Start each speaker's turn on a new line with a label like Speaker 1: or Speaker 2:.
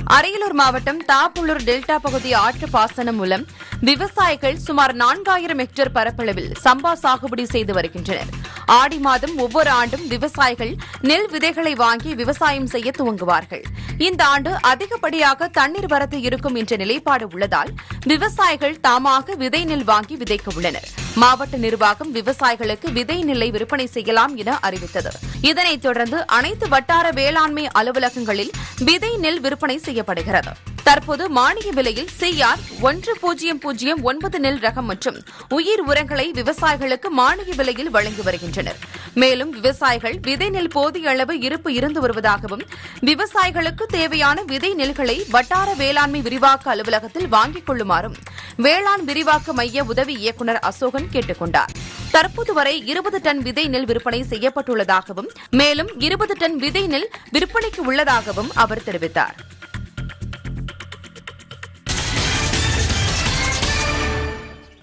Speaker 1: அரியலூர் மாவட்டம் தாப்புள்ளூர் டெல்டா பகுதி ஆற்று பாசனம் மூலம் விவசாயிகள் சுமார் நான்காயிரம் ஹெக்டேர் பரப்பளவில் சம்பா சாகுபடி செய்து வருகின்றனர் ஆடி மாதம் ஒவ்வொரு ஆண்டும் விவசாயிகள் நெல் விதைகளை வாங்கி விவசாயம் செய்ய துவங்குவார்கள் இந்த ஆண்டு அதிகப்படியாக தண்ணீர் வரத்து இருக்கும் என்ற நிலைப்பாடு உள்ளதால் விவசாயிகள் தாமாக விதை நெல் வாங்கி விதைக்க உள்ளனர் மாவட்ட நிர்வாகம் விவசாயிகளுக்கு விதை நெல்லை விற்பனை செய்யலாம் என அறிவித்தது இதனைத் தொடர்ந்து அனைத்து வட்டார வேளாண்மை அலுவலகங்களில் விதை நெல் விற்பனை செய்யப்படுகிறது தற்போது மானிய விலையில் சிஆர் ஒன்று பூஜ்ஜியம் பூஜ்ஜியம் ஒன்பது நெல் ரகம் மற்றும் உயிர் உரங்களை விவசாயிகளுக்கு மானிய விலையில் வழங்கி வருகின்றனர் மேலும் விவசாயிகள் விதை நெல் போதிய அளவு இருப்பு இருந்து வருவதாகவும் விவசாயிகளுக்கு தேவையான விதை நெல்களை வட்டார வேளாண்மை விரிவாக்க அலுவலகத்தில் வாங்கிக் கொள்ளுமாறும் வேளாண் விரிவாக்க மைய உதவி இயக்குநர் அசோகன் கேட்டுக் கொண்டார் தற்போது வரை இருபது டன் விதை நெல் விற்பனை செய்யப்பட்டுள்ளதாகவும் மேலும் இருபது டன் விதை நெல் விற்பனைக்கு உள்ளதாகவும் அவர் தெரிவித்தார்